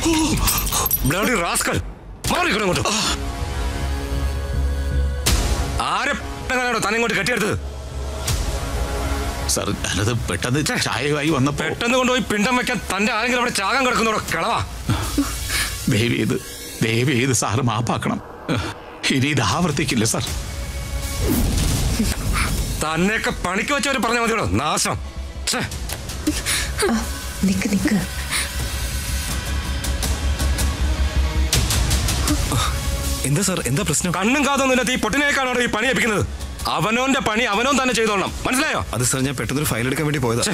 Bloody rascal മാറിക്കണം ഇങ്ങോട്ട് ആരെ ാണോ തന്നെ ഇങ്ങോട്ട് കെട്ടിയെടുത്തത് സാർ ഞാനത് പെട്ടെന്ന് ചായയായി വന്നപ്പോ പെട്ടെന്ന് കൊണ്ടുപോയി പിണ്ടം വെക്കാൻ തന്റെ ആരെങ്കിലും അവിടെ ചാകാൻ കിടക്കുന്നോടോ കിളവാ ദയവ് ചെയ്ത് ദയവ് ചെയ്ത് സാറ് മാപ്പാക്കണം ഇനി ഇത് ആവർത്തിക്കില്ല സാർ തന്നെയൊക്കെ പണിക്ക് വെച്ചവര് പറഞ്ഞാൽ മതിയോ നാശം ഛേ, നിക്ക് നിക്ക് എന്താ സാർ എന്താ പ്രശ്നം കണ്ണും കാതൊന്നും ഇല്ലാത്ത ഈ പൊട്ടിനേക്കാണോ ഈ പണി ഏൽപ്പിക്കുന്നത് അവനോന്റെ പണി അവനോൻ തന്നെ ചെയ്തോളണം മനസ്സിലായോ അത് സാർ ഞാൻ പെട്ടെന്നൊരു ഫയൽ എടുക്കാൻ വേണ്ടി പോയതാ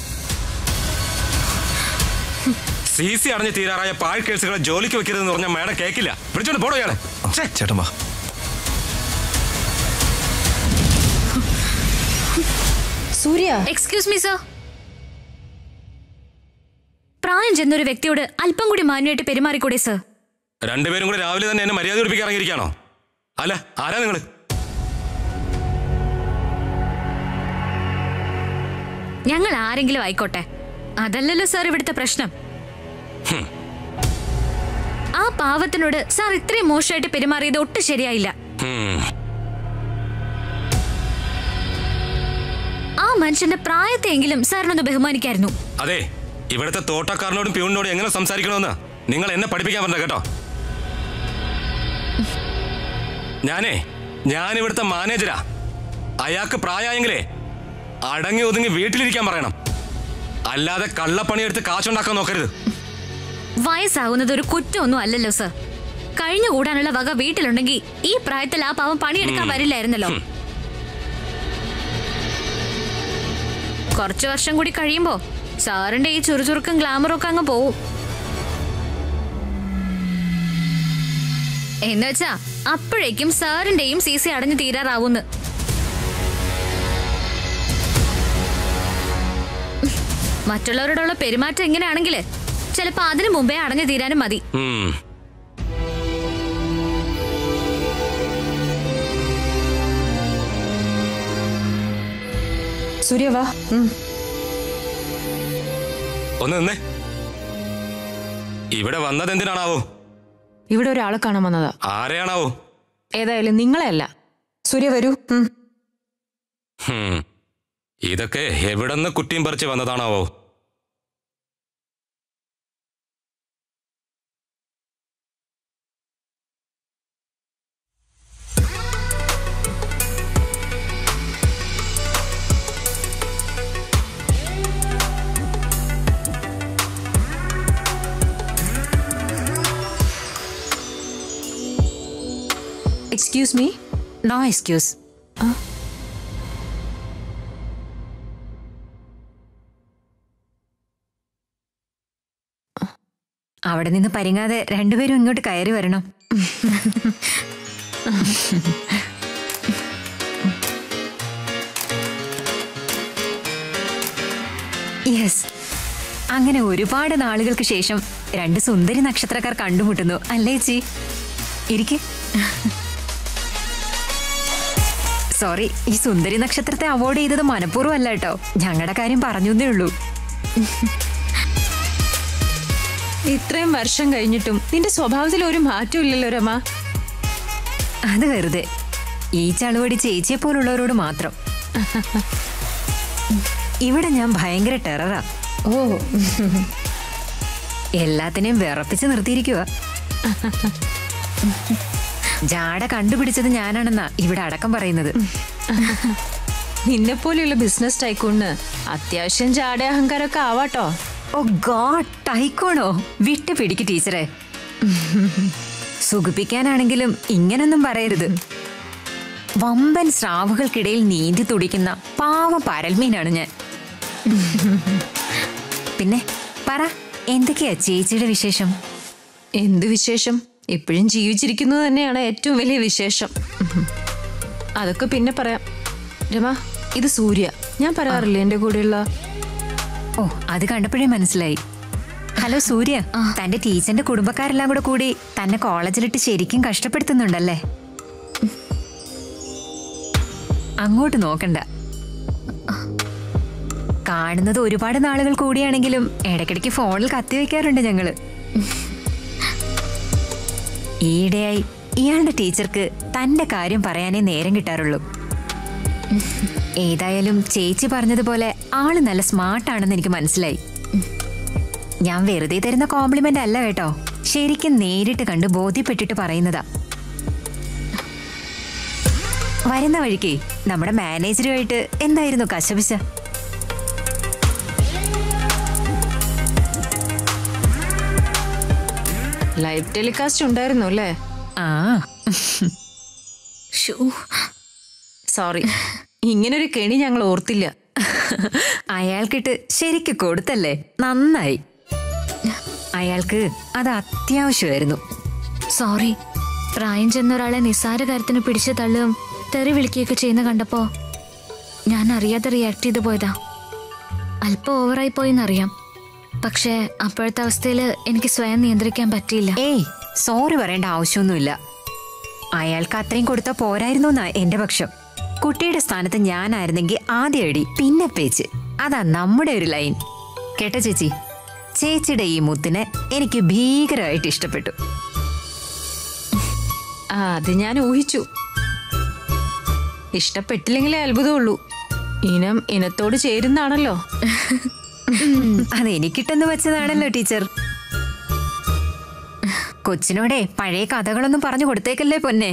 സി സി അടഞ്ഞ് തീരാറായ പാഴ് കേസുകളെ ജോലിക്ക് വെക്കരുതെന്ന് പറഞ്ഞാൽ മേഡം കേക്കില്ല വിളിച്ചോണ്ട് പോടോ ഇയാളെ ഛേ, ചേട്ടൻ വാ സൂര്യ എക്സ്ക്യൂസ് മീ സർ പ്രായം ചെന്നൊരു വ്യക്തിയോട് അല്പം കൂടി മാന്യമായിട്ട് പെരുമാറിക്കൂടെ സർ രണ്ടുപേരും കൂടെ രാവിലെ തന്നെ എന്നെ മര്യാദ പിടിപ്പിക്കാൻ ഇറങ്ങിയിരിക്കാണോ അല്ല ആരാ നിങ്ങള് ഞങ്ങൾ ആരെങ്കിലും ആയിക്കോട്ടെ അതല്ലല്ലോ സാർ ഇവിടുത്തെ പ്രശ്നം ആ പാവത്തിനോട് സാർ ഇത്രയും മോശമായിട്ട് പെരുമാറിയത് ഒട്ടും ശരിയായില്ല ഹും. ആ മനുഷ്യന്റെ പ്രായത്തെയെങ്കിലും സാറിനൊന്ന് ബഹുമാനിക്കായിരുന്നു അതെ ഇവിടുത്തെ തോട്ടക്കാരനോടും പ്യൂണിനോടും എങ്ങനെ സംസാരിക്കണമെന്ന് നിങ്ങൾ എന്നെ പഠിപ്പിക്കാൻ പറഞ്ഞ കേട്ടോ ഞാനേ ഞാൻ ഇവിടുത്തെ മാനേജരാ അയാൾക്ക് പ്രായമായെങ്കിലേ അടങ്ങി ഒതുങ്ങി വീട്ടിലിരിക്കാൻ പറയണം അല്ലാതെ കള്ളപ്പണിയെടുത്ത് കാശുണ്ടാക്കാൻ നോക്കരുത് വയസ്സാകുന്നത് ഒരു കുറ്റമൊന്നും അല്ലല്ലോ സർ കഴിഞ്ഞുകൂടാനുള്ള വക വീട്ടിലുണ്ടെങ്കിൽ ഈ പ്രായത്തിൽ ആ പാവം പണിയെടുക്കാൻ വരില്ലായിരുന്നല്ലോ കുറച്ചു വർഷം കൂടി കഴിയുമ്പോ സാറിന്റെ ഈ ചുറുചുറുക്കും ഗ്ലാമറും ഒക്കെ അങ്ങ് പോവും എന്നുവെച്ചാ അപ്പോഴേക്കും സാറിന്റെയും സി സി അടഞ്ഞു തീരാറാവുന്ന് മറ്റുള്ളവരോടുള്ള പെരുമാറ്റം എങ്ങനെയാണെങ്കിൽ ചിലപ്പോ അതിനു മുമ്പേ അടഞ്ഞു തീരാനും മതി ഉം. സൂര്യ വാ ഉം. ഒന്ന് നിന്നേ ഇവിടെ വന്നത് എന്തിനാണാവോ ഇവിടെ ഒരാളെ കാണാൻ വന്നതാ ആരെയാണാവോ ഏതായാലും നിങ്ങളെ അല്ല സൂര്യ വരൂ ഉം. ഹും. ഇതൊക്കെ എവിടെന്ന് കുട്ടിയും പറിച്ച് വന്നതാണാവോ എക്സ്ക്യൂസ് മീ നോ എക്സ്ക്യൂസ് അവിടെ നിന്ന് പരിങ്ങാതെ രണ്ടുപേരും ഇങ്ങോട്ട് കയറി വരണം യെസ് അങ്ങനെ ഒരുപാട് നാളുകൾക്ക് ശേഷം രണ്ട് സുന്ദരി നക്ഷത്രക്കാർ കണ്ടുമുട്ടുന്നു അല്ലേ ചി ഇരിക്കെ സോറി ഈ സുന്ദരി നക്ഷത്രത്തെ അവാർഡ് ചെയ്തത് മനഃപൂർവ്വം അല്ല കേട്ടോ ഞങ്ങളുടെ കാര്യം പറഞ്ഞു എന്നേ ഉള്ളൂ ഇത്രയും വർഷം കഴിഞ്ഞിട്ടും നിന്റെ സ്വഭാവത്തിൽ ഒരു മാറ്റവും ഇല്ലല്ലോ രമ അത് വെറുതെ ഈ ചളുവടി ചേച്ചിയെ പോലുള്ളവരോട് മാത്രം ഇവിടെ ഞാൻ ഭയങ്കര ടെററാ ഓ എല്ലാത്തിനെയും വിറപ്പിച്ച് നിർത്തിയിരിക്കുക ജാട കണ്ടുപിടിച്ചത് ഞാനാണെന്നാ ഇവിടെ അടക്കം പറയുന്നത് നിന്നെ പോലെയുള്ള ബിസിനസ് ടൈക്കൂണ് അത്യാവശ്യം ജാട അഹങ്കാരമൊക്കെ ആവാട്ടോ ഓ ഗോഡ് ടൈക്കോണോ വിട്ട് പിടിക്ക് ടീച്ചറെ സുഖിപ്പിക്കാനാണെങ്കിലും ഇങ്ങനൊന്നും പറയരുത് വമ്പൻ സ്രാവുകൾക്കിടയിൽ നീന്തി തുടിക്കുന്ന പാവ പരൽമീനാണ് ഞാൻ പിന്നെ പറ എന്തൊക്കെയാ ചേച്ചിയുടെ വിശേഷം എന്ത് വിശേഷം ഇപ്പോഴും ജീവിച്ചിരിക്കുന്നത് തന്നെയാണ് ഏറ്റവും വലിയ വിശേഷം അതൊക്കെ പിന്നെ പറയാം രമ ഇത് സൂര്യ ഞാൻ പറയാറില്ലേ എന്റെ കൂടെയുള്ള ഓ അത് കണ്ടപ്പോഴേ മനസ്സിലായി ഹലോ സൂര്യ തന്റെ ടീച്ചറിന്റെ കുടുംബക്കാരെല്ലാം കൂടെ കൂടി തന്നെ കോളേജിലിട്ട് ശരിക്കും കഷ്ടപ്പെടുത്തുന്നുണ്ടല്ലേ അങ്ങോട്ട് നോക്കണ്ട കാണുന്നത് ഒരുപാട് നാളുകൾ കൂടിയാണെങ്കിലും ഇടയ്ക്കിടയ്ക്ക് ഫോണിൽ കത്തി വെക്കാറുണ്ട് ഞങ്ങള് ഈയിടെയായി ഇയാളുടെ ടീച്ചർക്ക് തന്റെ കാര്യം പറയാനേ നേരം കിട്ടാറുള്ളൂ ഏതായാലും ചേച്ചി പറഞ്ഞതുപോലെ ആള് നല്ല സ്മാർട്ടാണെന്ന് എനിക്ക് മനസ്സിലായി ഞാൻ വെറുതെ തരുന്ന കോംപ്ലിമെന്റ് അല്ല കേട്ടോ ശരിക്കും നേരിട്ട് കണ്ട് ബോധ്യപ്പെട്ടിട്ട് പറയുന്നതാ വരുന്ന വഴിക്ക് നമ്മുടെ മാനേജറുമായിട്ട് എന്തായിരുന്നു കശപിശ ലൈവ് ടെലികാസ്റ്റ് ഉണ്ടായിരുന്നു അല്ലേ ആ ഷൂ സോറി ഇങ്ങനൊരു കെണി ഞങ്ങൾ ഓർത്തില്ല അയാൾക്കിട്ട് ശരിക്ക് കൊടുത്തല്ലേ നന്നായി അയാൾക്ക് അത് അത്യാവശ്യമായിരുന്നു സോറി പ്രായം ചെന്ന ഒരാളെ നിസ്സാര കാര്യത്തിന് പിടിച്ചു തള്ളുകയും തെറി വിളിക്കുകയൊക്കെ ചെയ്യുന്ന കണ്ടപ്പോ ഞാൻ അറിയാതെ റിയാക്ട് ചെയ്തു പോയതാ അല്പം ഓവറായി പോയെന്നറിയാം പക്ഷേ അപ്പോഴത്തെ അവസ്ഥയിൽ എനിക്ക് സ്വയം നിയന്ത്രിക്കാൻ പറ്റിയില്ല ഏയ് സോറി പറയേണ്ട ആവശ്യമൊന്നുമില്ല അയാൾക്ക് അത്രയും കൊടുത്ത പോരായിരുന്നു എന്നാ എന്റെ പക്ഷം കുട്ടിയുടെ സ്ഥാനത്ത് ഞാനായിരുന്നെങ്കിൽ ആദ്യ അടി പിന്നെ പേച്ച് അതാ നമ്മുടെ ഒരു ലൈൻ കേട്ടോ ചേച്ചി ചേച്ചിയുടെ ഈ മുത്തിനെ എനിക്ക് ഭീകരമായിട്ട് ഇഷ്ടപ്പെട്ടു ആ അത് ഞാൻ ഊഹിച്ചു ഇഷ്ടപ്പെട്ടില്ലെങ്കിലേ അത്ഭുതമുള്ളൂ ഇനം ഇനത്തോട് ചേരുന്നാണല്ലോ അത് എനിക്കിട്ടെന്ന് വെച്ചതാണല്ലോ ടീച്ചർ കൊച്ചിനോടെ പഴയ കഥകളൊന്നും പറഞ്ഞു കൊടുത്തേക്കല്ലേ പൊന്നെ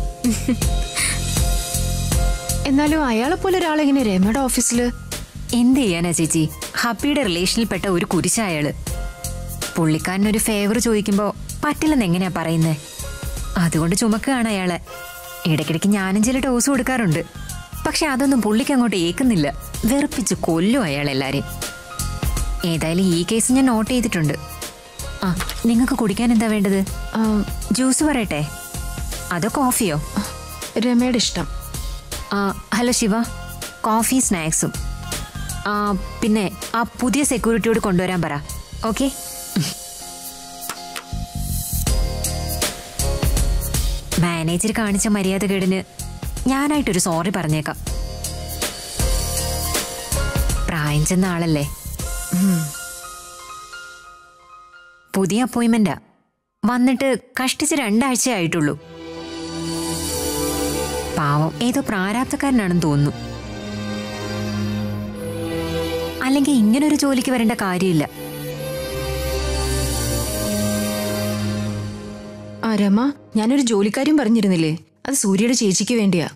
എന്നാലും അയാളെ പോലെ ഒരാളെങ്ങനെ രമയുടെ ഓഫീസില് എന്ത് ചെയ്യാനാ ചേച്ചി ഹബിയുടെ റിലേഷനിൽപ്പെട്ട ഒരു കുരിശായാള് പുള്ളിക്കാരനൊരു ഫേവർ ചോദിക്കുമ്പോ പറ്റില്ലെന്ന് എങ്ങനെയാ പറയുന്നേ അതുകൊണ്ട് ചുമക്കുകയാണ് അയാളെ ഇടയ്ക്കിടയ്ക്ക് ഞാനും ചില ഡോസ് കൊടുക്കാറുണ്ട് പക്ഷെ അതൊന്നും പുള്ളിക്ക് അങ്ങോട്ട് ഏക്കുന്നില്ല വെറുപ്പിച്ച് കൊല്ലും അയാൾ എല്ലാരെയും ഏതായാലും ഈ കേസ് ഞാൻ നോട്ട് ചെയ്തിട്ടുണ്ട് ആ നിങ്ങൾക്ക് കുടിക്കാൻ എന്താ വേണ്ടത് ആ, ജ്യൂസ് പറയട്ടെ അതോ കോഫിയോ രമയുടെ ഇഷ്ടം ആ, ഹലോ ശിവ കോഫി സ്നാക്സും ആ, പിന്നെ ആ പുതിയ സെക്യൂരിറ്റിയോട് കൊണ്ടുവരാൻ പറ ഓക്കെ മാനേജർ കാണിച്ച മര്യാദകേടിന് ഞാനായിട്ടൊരു സോറി പറഞ്ഞേക്കാം പ്രായം ചെന്ന ആളല്ലേ ഉം. പുതിയ അപ്പോയിന്റ്മെന്റാ വന്നിട്ട് കഷ്ടിച്ച് രണ്ടാഴ്ച ആയിട്ടുള്ളൂ പാവം ഏതോ പ്രാരാബ്ധക്കാരനാണെന്ന് തോന്നുന്നു അല്ലെങ്കിൽ ഇങ്ങനൊരു ജോലിക്ക് വരേണ്ട കാര്യമില്ല ആ രമ ഞാനൊരു ജോലിക്കാര്യം പറഞ്ഞിരുന്നില്ലേ അത് സൂര്യയുടെ ചേച്ചിക്ക് വേണ്ടിയാ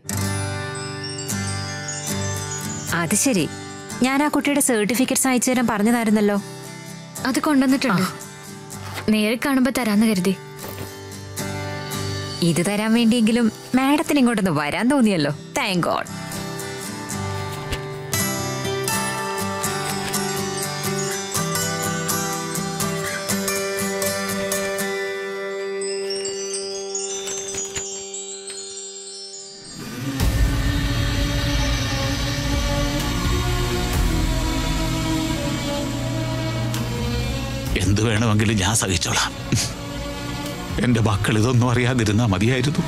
അത് ശരി ഞാൻ ആ കുട്ടിയുടെ സർട്ടിഫിക്കറ്റ്സ് അയച്ചു തരാൻ പറഞ്ഞതായിരുന്നല്ലോ അത് കൊണ്ടുവന്നിട്ടുണ്ട് നേരിൽ കാണുമ്പോ തരാന്ന് കരുതി ഇത് തരാൻ വേണ്ടിയെങ്കിലും മാഡത്തിന് ഇങ്ങോട്ടൊന്ന് വരാൻ തോന്നിയല്ലോ താങ്ക് ഗോഡ് എന്ത് വേണമെങ്കിലും ഞാൻ സഹിച്ചോളാം എന്റെ മക്കൾ ഇതൊന്നും അറിയാതിരുന്നാ മതിയായിരുന്നു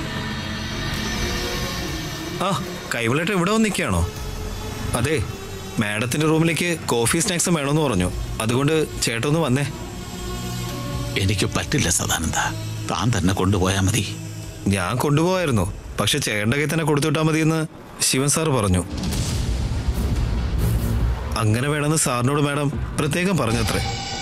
ആ കൈവളേട്ട ഇവിടെ വന്ന് നിൽക്കുകയാണോ അതെ മാഡത്തിന്റെ റൂമിലേക്ക് കോഫി സ്നാക്സും വേണമെന്ന് പറഞ്ഞു അതുകൊണ്ട് ചേട്ടൊന്ന് വന്നേ എനിക്ക് പറ്റില്ല സദാനന്ദ താൻ തന്നെ കൊണ്ടുപോയാ മതി ഞാൻ കൊണ്ടുപോയായിരുന്നു പക്ഷെ ചേട്ടൻ്റെ കയ്യിൽ തന്നെ കൊടുത്തുവിട്ടാൽ മതിയെന്ന് ശിവൻ സാർ പറഞ്ഞു അങ്ങനെ വേണമെന്ന് സാറിനോട് മാഡം പ്രത്യേകം പറഞ്ഞത്രേ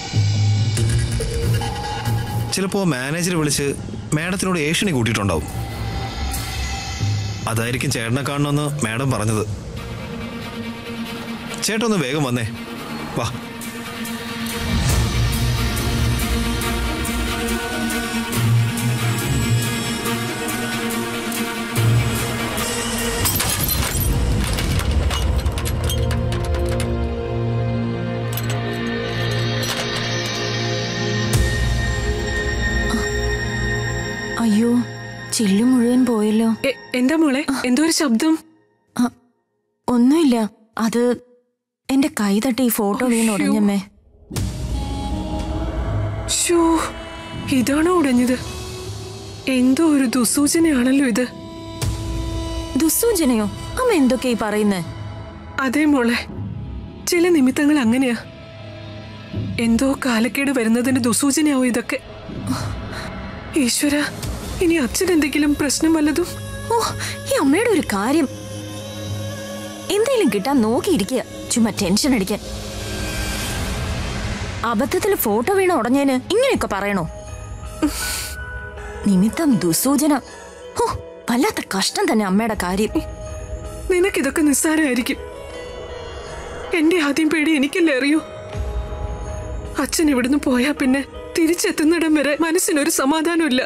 ചിലപ്പോൾ മാനേജർ വിളിച്ച് മാഡത്തിനോട് ഏഷ്യണി കൂട്ടിയിട്ടുണ്ടാവും അതായിരിക്കും ചേട്ടനെ കാണണമെന്ന് മാഡം പറഞ്ഞത് ചേട്ടൊന്ന് വേഗം വന്നേ വാ അയ്യോ ചില്ലു മുഴുവൻ പോയല്ലോ എ- എന്താ മോളെ എന്തോ ഒരു ശബ്ദം ആ, ഒന്നുമില്ല അത് എന്റെ കൈ തട്ടി ഈ ഫോട്ടോ വീണ് ഉടഞ്ഞമ്മേ ഷോ ഇതാണോ ഉടഞ്ഞത് എന്തോ ഒരു ദുസൂചനയാണല്ലോ ഇത് ദുസ്സൂചനയോ അമ്മ എന്തൊക്കെയാ ഈ പറയുന്നേ അതേ മോളെ ചില നിമിത്തങ്ങൾ അങ്ങനെയാ എന്തോ കാലക്കേട് വരുന്നതിന്റെ ദുസൂചനയാവും ഇതൊക്കെ ഈശ്വര ഇനി അച്ഛൻ എന്തെങ്കിലും പ്രശ്നം വല്ലതും ഓ ഈ അമ്മയുടെ ഒരു കാര്യം എന്തെങ്കിലും കിട്ടാൻ നോക്കിയിരിക്കുക ചുമ്മാ ടെൻഷൻ അടിക്കാൻ അബദ്ധത്തിൽ ഫോട്ടോ വീണ ഉടഞ്ഞേന് ഇങ്ങനെയൊക്കെ പറയണോ നിമിത്തം ദുസൂചന ഓ വല്ലാത്ത കഷ്ടം തന്നെ അമ്മയുടെ കാര്യം നിനക്കിതൊക്കെ നിസ്സാരമായിരിക്കും എന്റെ ആദ്യം പേടി എനിക്കല്ലേ അറിയൂ അച്ഛൻ ഇവിടുന്ന് പോയാ പിന്നെ തിരിച്ചെത്തുന്നിടം വരെ മനസ്സിനൊരു സമാധാനമില്ല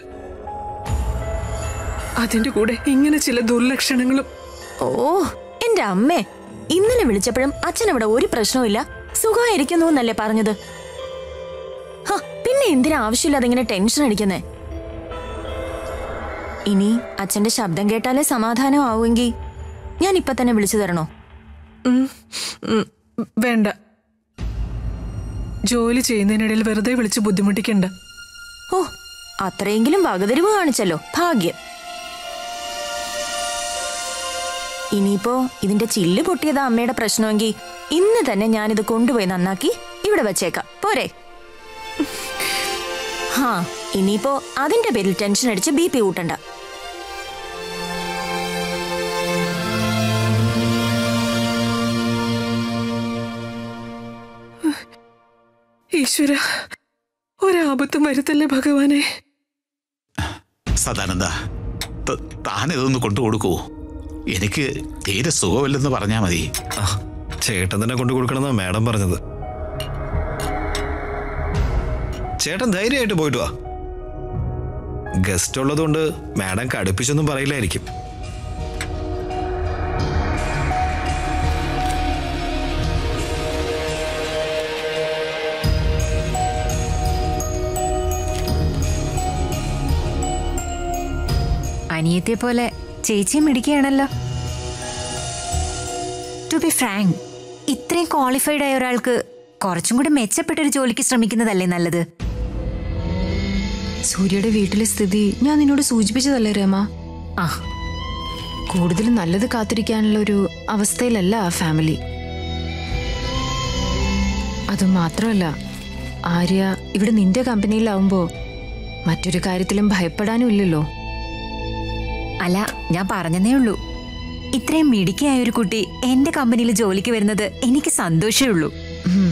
അതിന്റെ കൂടെ ഇങ്ങനെ ചില ദുർലക്ഷണങ്ങളും ഓ എന്റെ അമ്മേ ഇന്നലെ വിളിച്ചപ്പോഴും അച്ഛൻ അവിടെ ഒരു പ്രശ്നവുമില്ല സുഖമായിരിക്കുന്നു എന്നല്ലേ പറഞ്ഞത് ഹ, പിന്നെ എന്തിനാ ആവശ്യമില്ലാതെ ഇങ്ങനെ ടെൻഷൻ അടിക്കുന്നേ ഇനി അച്ഛന്റെ ശബ്ദം കേട്ടാലേ സമാധാനം ആവുമെങ്കിൽ ഞാൻ ഇപ്പൊ തന്നെ വിളിച്ചു തരണോ ഉം, ഉം, വേണ്ട ജോലി ചെയ്യുന്നതിനിടയിൽ വെറുതെ വിളിച്ച് ബുദ്ധിമുട്ടിക്കണ്ട ഓ അത്രയെങ്കിലും വകതിരിവ് കാണിച്ചല്ലോ ഭാഗ്യം ഇനിയിപ്പോ ഇതിന്റെ ചില്ല് പൊട്ടിയതാ അമ്മയുടെ പ്രശ്നമെങ്കിൽ ഇന്ന് തന്നെ ഞാനിത് കൊണ്ടുപോയി നന്നാക്കി ഇവിടെ വെച്ചേക്കാം പോരെ ഹാ ഇനിയിപ്പോ അതിന്റെ പേരിൽ ടെൻഷൻ അടിച്ച് ബി പി കൂട്ടണ്ട ഈശ്വര ഒരാപത്തും വരുത്തല്ലേ ഭഗവാനെ സദാനന്ദ ത- താൻ ഇതൊന്ന് കൊണ്ടു കൊടുക്കൂ എനിക്ക് തീരെ സുഖമില്ലെന്ന് പറഞ്ഞാൽ മതി ആ ചേട്ടൻ തന്നെ കൊണ്ടു കൊടുക്കണമെന്നാ മാഡം പറഞ്ഞത് ചേട്ടൻ ധൈര്യമായിട്ട് പോയിട്ട് വാ ഗസ്റ്റ് ഉള്ളതുകൊണ്ട് മാഡം കടുപ്പിച്ചൊന്നും പറയില്ലായിരിക്കും അനിയത്തെ പോലെ ചേച്ചിയും മിടിക്കുകയാണല്ലോ ടു ബി ഫ്രാങ്ക് ഇത്രയും ക്വാളിഫൈഡ് ആയ ഒരാൾക്ക് കുറച്ചും കൂടി മെച്ചപ്പെട്ടൊരു ജോലിക്ക് ശ്രമിക്കുന്നതല്ലേ നല്ലത് സൂര്യയുടെ വീട്ടിലെ സ്ഥിതി ഞാൻ നിന്നോട് സൂചിപ്പിച്ചതല്ലേ രമ ആ കൂടുതൽ നല്ലത് കാത്തിരിക്കാനുള്ള ഒരു അവസ്ഥയിലല്ല ആ ഫാമിലി അതുമാത്രമല്ല ആര്യ ഇവിടെ നിന്റെ കമ്പനിയിലാവുമ്പോ മറ്റൊരു കാര്യത്തിലും ഭയപ്പെടാനും ഇല്ലല്ലോ അല്ല ഞാൻ പറഞ്ഞതേ ഉള്ളൂ ഇത്രയും മിടുക്കിയായ ഒരു കുട്ടി എന്റെ കമ്പനിയിൽ ജോലിക്ക് വരുന്നത് എനിക്ക് സന്തോഷമേ ഉള്ളൂ ഉം.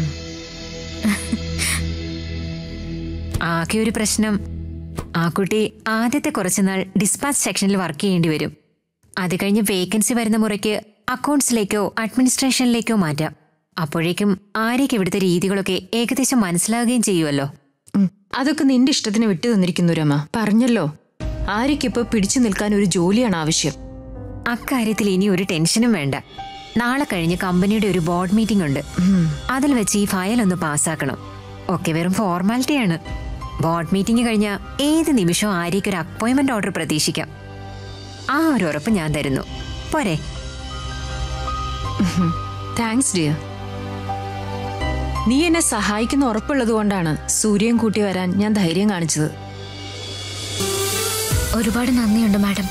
ആകെ ഒരു പ്രശ്നം ആ കുട്ടി ആദ്യത്തെ കുറച്ചുനാൾ ഡിസ്പാച്ച് സെക്ഷനിൽ വർക്ക് ചെയ്യേണ്ടി വരും അത് കഴിഞ്ഞ് വേക്കൻസി വരുന്ന മുറയ്ക്ക് അക്കൗണ്ട്സിലേക്കോ അഡ്മിനിസ്ട്രേഷനിലേക്കോ മാറ്റാം അപ്പോഴേക്കും ആര്യയ്ക്ക് ഇവിടുത്തെ രീതികളൊക്കെ ഏകദേശം മനസ്സിലാവുകയും ചെയ്യുമല്ലോ ഉം. അതൊക്കെ നിന്റെ ഇഷ്ടത്തിന് വിട്ടു തന്നിരിക്കുന്നു രമ പറഞ്ഞല്ലോ ആര്യക്കിപ്പോ പിടിച്ചു നിൽക്കാൻ ഒരു ജോലിയാണ് ആവശ്യം അക്കാര്യത്തിൽ ഇനി ഒരു ടെൻഷനും വേണ്ട നാളെ കഴിഞ്ഞ് കമ്പനിയുടെ ഒരു ബോർഡ് മീറ്റിംഗ് ഉണ്ട് അതിൽ വെച്ച് ഈ ഫയൽ ഒന്ന് പാസ്സാക്കണം ഒക്കെ വെറും ഫോർമാലിറ്റിയാണ് ബോർഡ് മീറ്റിംഗ് കഴിഞ്ഞ ഏത് നിമിഷവും ആര്യയ്ക്ക് ഒരു അപ്പോയിന്റ്മെന്റ് ഓർഡർ പ്രതീക്ഷിക്കാം ആ ഒരു ഉറപ്പ് ഞാൻ തരുന്നു പോരെ താങ്ക്സ് ഡിയർ നീ എന്നെ സഹായിക്കുന്ന ഉറപ്പുള്ളത് കൊണ്ടാണ് സൂര്യൻ കൂട്ടി വരാൻ ഞാൻ ധൈര്യം കാണിച്ചത് ഒരുപാട് നന്ദിയുണ്ട് മാഡം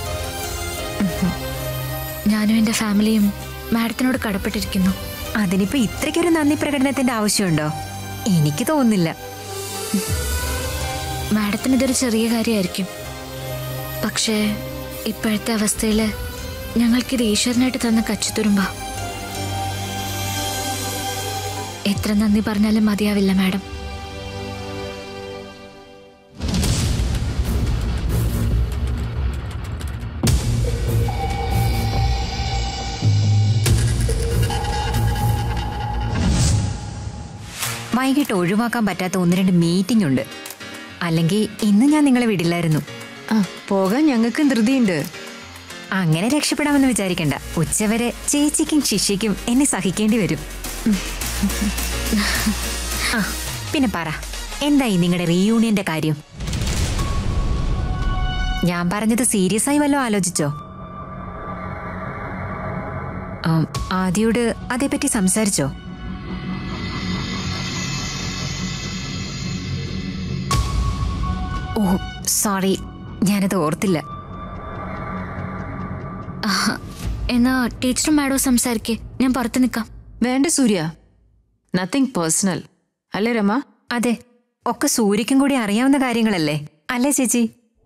ഞാനും എൻ്റെ ഫാമിലിയും മാഡത്തിനോട് കടപ്പെട്ടിരിക്കുന്നു അതിനിപ്പോ ഇത്രയ്ക്കൊരു നന്ദി പ്രകടനത്തിന്റെ ആവശ്യമുണ്ടോ എനിക്ക് തോന്നുന്നില്ല മാഡത്തിന് ഇതൊരു ചെറിയ കാര്യമായിരിക്കും പക്ഷേ ഇപ്പോഴത്തെ അവസ്ഥയിൽ ഞങ്ങൾക്കിത് ഈശ്വരനായിട്ട് തന്ന കച്ചുതുരുമ്പ എത്ര നന്ദി പറഞ്ഞാലും മതിയാവില്ല മാഡം വൈകിട്ട് ഒഴിവാക്കാൻ പറ്റാത്ത ഒന്ന് രണ്ട് മീറ്റിംഗ് ഉണ്ട് അല്ലെങ്കിൽ ഇന്ന് ഞാൻ നിങ്ങളെ വിടില്ലായിരുന്നു ആ പോകാൻ ഞങ്ങൾക്കും ധൃതിയുണ്ട് അങ്ങനെ രക്ഷപ്പെടാമെന്ന് വിചാരിക്കണ്ട ഉച്ചവരെ ചേച്ചിക്കും ശിഷ്യയ്ക്കും എന്നെ സഹിക്കേണ്ടി വരും ആ പിന്നെ പറ എന്തായി നിങ്ങളുടെ റീയൂണിയന്റെ കാര്യം ഞാൻ പറഞ്ഞത് സീരിയസ് ആയി വല്ലതും ആലോചിച്ചോ ആം, ആദിയോട് അതേപ്പറ്റി സംസാരിച്ചോ ഓ സോറി ഞാനത് ഓർത്തില്ല എന്നാ ടീച്ചറും മാഡവും സംസാരിക്കേ ഞാൻ പുറത്ത് നിൽക്കാം വേണ്ട സൂര്യ നത്തിങ് പേഴ്സണൽ അല്ലേ രമ അതെ ഒക്കെ സൂര്യക്കും കൂടി അറിയാവുന്ന കാര്യങ്ങളല്ലേ അല്ലേ ചേച്ചി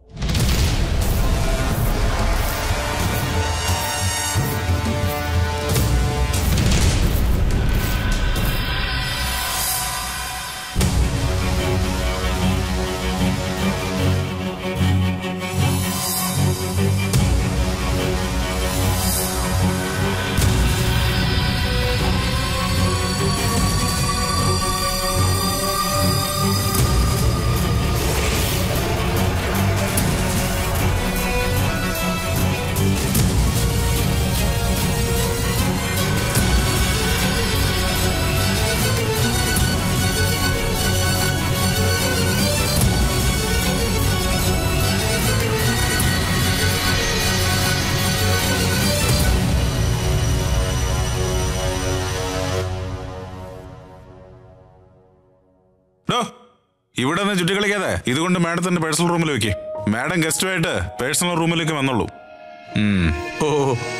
ഡോ ഇവിടെ നിന്ന് ചുറ്റി കളിക്കാതെ ഇതുകൊണ്ട് മാഡത്തിന്റെ പേഴ്സണൽ റൂമിൽ വെക്ക് മാഡം ഗസ്റ്റുമായിട്ട് പേഴ്സണൽ റൂമിലേക്ക് വന്നോളൂ ഉം. ഓ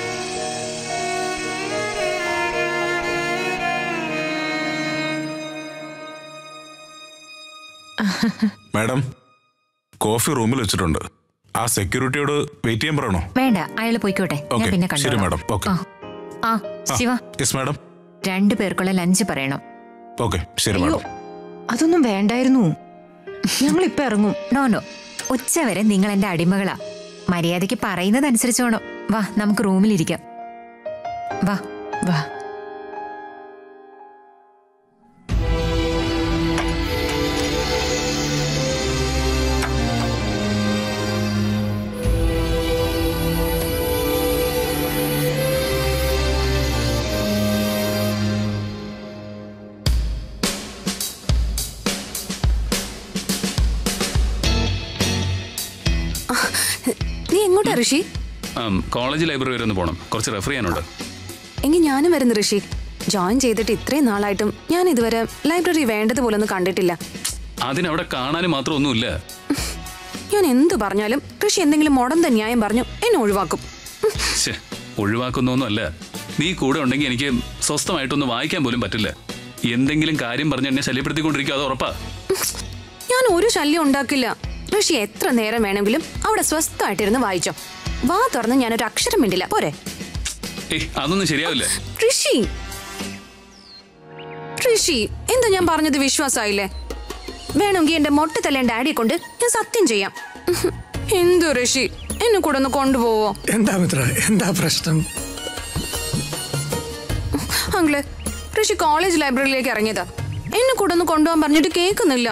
മാഡം കോഫി റൂമിൽ വെച്ചിട്ടുണ്ട് ആ സെക്യൂരിറ്റിയോട് വെയിറ്റ് ചെയ്യാൻ പറയണോ വേണ്ട അയാള് പോയിക്കോട്ടെ ഞാൻ ഓക്കെ പിന്നെ ശരി കണ്ടു മാഡം ഓക്കെ ആ ശിവ യെസ് മാഡം രണ്ടു പേർക്കുള്ള ലഞ്ച് പറയണം ഓക്കെ ശരി അയ്യോ മാഡം അതൊന്നും വേണ്ടായിരുന്നു ഞങ്ങൾ ഇപ്പൊ ഇറങ്ങും നോ നോ ഉച്ചവരെ നിങ്ങൾ എന്റെ അടിമകളാ മര്യാദയ്ക്ക് പറയുന്നതനുസരിച്ച് വേണം വാ നമുക്ക് റൂമിലിരിക്കാം വാ വാ നീ എങ്ങോട്ടാ ഋഷി ആം, കോളേജ് ലൈബ്രറി വരെ ഒന്ന് പോകണം കുറച്ച് റെഫർ ചെയ്യാനുണ്ട് എങ്കിൽ ഞാനും വരുന്നു ഋഷി ജോയിൻ ചെയ്തിട്ട് ഇത്രയും നാളായിട്ടും ഞാൻ ഇതുവരെ ലൈബ്രറി വേണ്ടതുപോലെ ഒന്നും കണ്ടിട്ടില്ല അതിനവിടെ കാണാനും മാത്രം ഒന്നുമില്ല ഞാൻ എന്തു പറഞ്ഞാലും ഋഷി എന്തെങ്കിലും മുടന്ത ന്യായം പറഞ്ഞു എന്നെ ഒഴിവാക്കും ശ്ശെ, ഒഴിവാക്കുന്നൊന്നുമല്ല നീ കൂടെ ഉണ്ടെങ്കിൽ എനിക്ക് സ്വസ്ഥമായിട്ടൊന്ന് വായിക്കാൻ പോലും പറ്റില്ല എന്തെങ്കിലും കാര്യം പറഞ്ഞ് എന്നെ ശല്യപ്പെടുത്തിക്കൊണ്ടിരിക്കും അത് ഉറപ്പാ ഞാൻ ഒരു ശല്യം ഉണ്ടാക്കില്ല ഋഷി എത്ര നേരം വേണമെങ്കിലും അവിടെ സ്വസ്ഥമായിട്ടിരുന്ന് വായിച്ചോ വാ തുറന്ന് ഞാനൊരു അക്ഷരം മിണ്ടില്ല പോരെ ഏയ് അതൊന്നും ശരിയാവില്ല ഋഷി ഋഷി എന്താ ഞാൻ പറഞ്ഞത് വിശ്വാസമായില്ലേ വേണമെങ്കിൽ എന്റെ മൊട്ട തലേൻ ഡാഡിയെ കൊണ്ട് ഞാൻ സത്യം ചെയ്യാം എന്തു ഋഷി എന്നെ കൂടെ ഒന്ന് കൊണ്ടുപോവോ എന്താ മിത്ര എന്താ പ്രശ്നം അങ്കിള് ഋഷി കോളേജ് ലൈബ്രറിയിലേക്ക് ഇറങ്ങിയതാ എന്നെ കൂടെ ഒന്ന് കൊണ്ടുപോകാൻ പറഞ്ഞിട്ട് കേൾക്കുന്നില്ല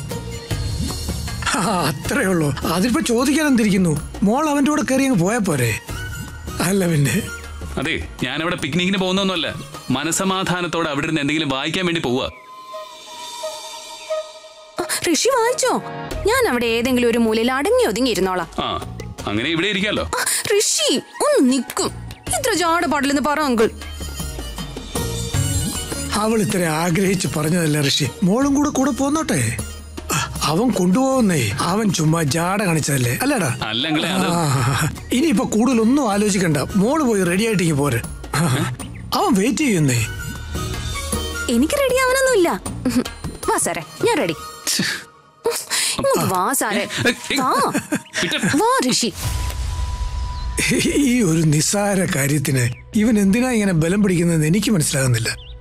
ആ, അത്രേ ഉള്ളൂ അതിപ്പോ ചോദിക്കാൻ എന്തിരിക്കുന്നു മോൾ അവന്റെ കൂടെ കയറി അങ്ങ് പോയാ പോരെ അല്ല പിന്നെ അതെ ഞാനവിടെ പിക്നിക്കിന് പോകുന്നൊന്നുമല്ല മനസമാധാനത്തോടെ അവിടെ ഇരുന്ന് എന്തെങ്കിലും വായിക്കാൻ വേണ്ടി പോവുക ഋഷി വായിച്ചോ ഞാൻ അവിടെ ഏതെങ്കിലും ഒരു മൂലയിൽ അടങ്ങി ഒതുങ്ങി ഇരുന്നോളാം ആ അങ്ങനെ ഇവിടെ ഇരിക്കാലോ ആ, ഋഷി ഒന്ന് നിക്കും ഇത്ര ജാട പാടില്ലെന്ന് പറ അങ്കിൾ അവൾ ഇത്ര ആഗ്രഹിച്ച് പറഞ്ഞതല്ല ഋഷി മോളും കൂടെ കൂടെ പോന്നോട്ടെ ആ, അവൻ കൊണ്ടുപോകുന്നേ അവൻ ചുമ്മാ ജാട കാണിച്ചതല്ലേ അല്ലടാ അല്ലെങ്കിലേ അത് ആ, ഇനിയിപ്പോ കൂടുതലൊന്നും ആലോചിക്കണ്ട മോള് പോയി റെഡി ആയിട്ടേക്ക് പോരെ ആ, അവൻ വെയിറ്റ് ചെയ്യുന്നേ എനിക്ക് റെഡി ആവാനൊന്നുമില്ല ഉഹും. വാ സാറേ ഞാൻ റെഡി ഇങ്ങോട്ട് വാ സാറേ വാ വാ ഋഷി ഈ ഒരു നിസ്സാര കാര്യത്തിന് ഇവൻ എന്തിനാ ഇങ്ങനെ ബലം പിടിക്കുന്നതെന്ന് എനിക്ക് മനസ്സിലാകുന്നില്ല